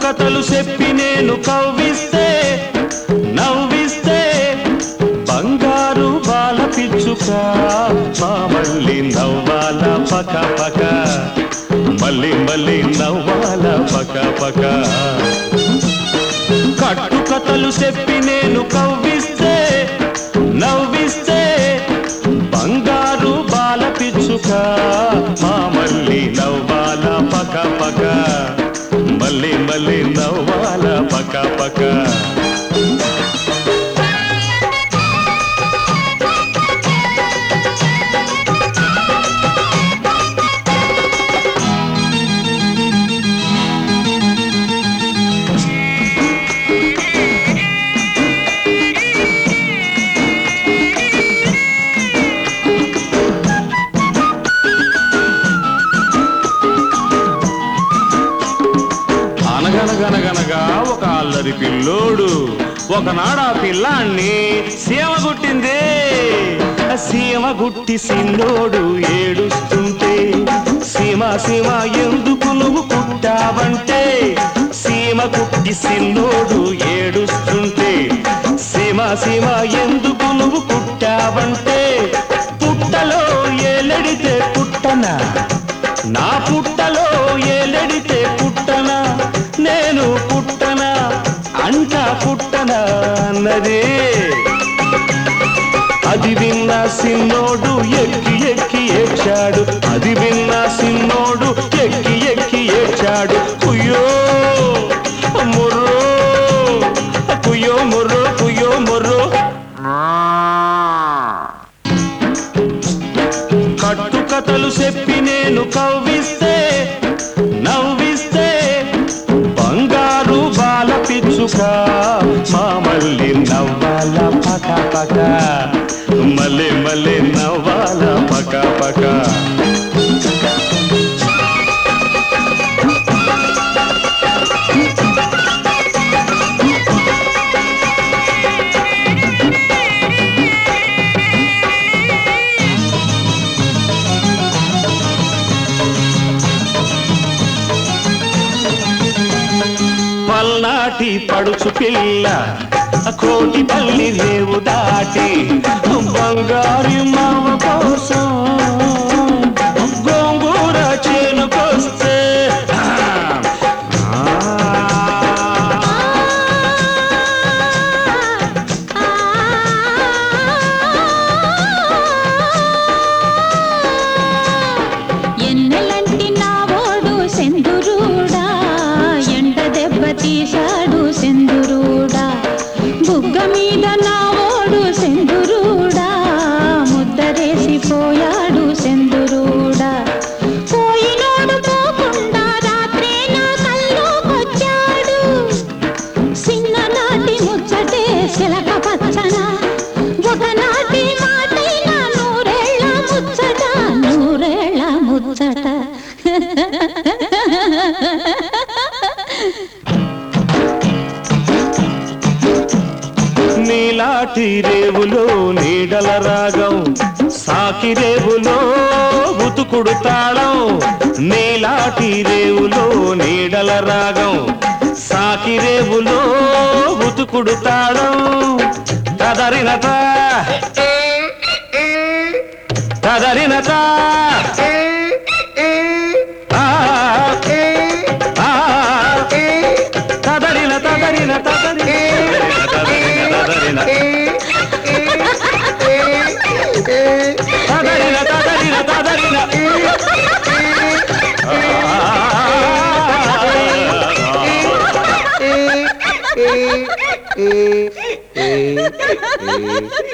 కథలు చెప్పి నేను కవ్విస్తే నవ్విస్తే బంగారు బాల పిచ్చుక మా మళ్ళీ నవ్వాల పక పక మళ్ళీ మళ్ళీ నవ్వాల పక పక కట్టు కథలు చెప్పి నేను కవ్విస్తే నవ్విస్తే బంగారు బాల పిచ్చుక మా మళ్ళీ నవ్వాల పక పక మళ్ళీ మళ్ళీ నవ్వాల పక పక అనగనగనగనగా ఒక అల్లరి పిల్లోడు ఒకనాడు ఆ పిల్లాన్ని సీమ గుట్టింది ఆ సీమ గుట్టి సిన్నోడు ఏడుస్తుంటే సీమ సీమ ఎందుకు నువ్వు కుట్టావంటే సీమ కుట్టి సిన్నోడు ఏడుస్తుంటే సీమ సీమ ఎందుకు నువ్వు కుట్టావంటే పుట్టలో ఏలెడితే పుట్టనా నా పుట్టలో ఏలెడితే పుట్టనా నేను పుట్టనా అంట పుట్టనా అన్నది అది విన్న సిన్నోడు ఎక్కి ఎక్కి ఏడ్చాడు అది విన్న సిన్నోడు ఎక్కి ఎక్కి ఏడ్చాడు కుయ్యో ముర్రో కుయ్యో ముర్రో కుయ్యో ముర్రో కట్టు కథలు చెప్పి నేను కవ్విస్తే నవ్విస్తే బంగారు బాల పిచ్చుక మా మళ్ళీ నవ్వాల పక పక మళ్ళీ మళ్ళీ నవ్వాల పక పక పల్నాటి పడుచు పిల్ల కోటి పల్లి రేవు దాటి బంగారు మామ కోసం గోంగూర చేనుకొస్తే ఆ, ఆ, ఎన్నెలంటి నా ఓడు సెందురూడా ఎండ దెబ్బ తీశాడు సెందురూడా బుగ్గ మీద నా ఓడు సెందురూడా ముద్దరేసి పోయాడు సెందురూడా పోయినోడు పోకుండా రాత్రే నా కల్లోకొచ్చాడు చిన్ననాటి ముచ్చటే శిలక పచ్చన ఒకనాటి మాటైన నూరేళ్ళ ముచ్చట నూరేళ్ళ ముచ్చట నీలాటి రేవులో నీడల రాగం సాకి రేవులో ఉతుకుడు తాళం నీలాటి రేవులో నీడల రాగం సాకి రేవులో ఉతుకుడు తాళం తదరినత తదరినత ఆ, ఆ, తదరిన తదరిన తదరిన తదరిన తదరిన తదరిన తదరిన తదరిన ఏ ఏ ఏ ఏ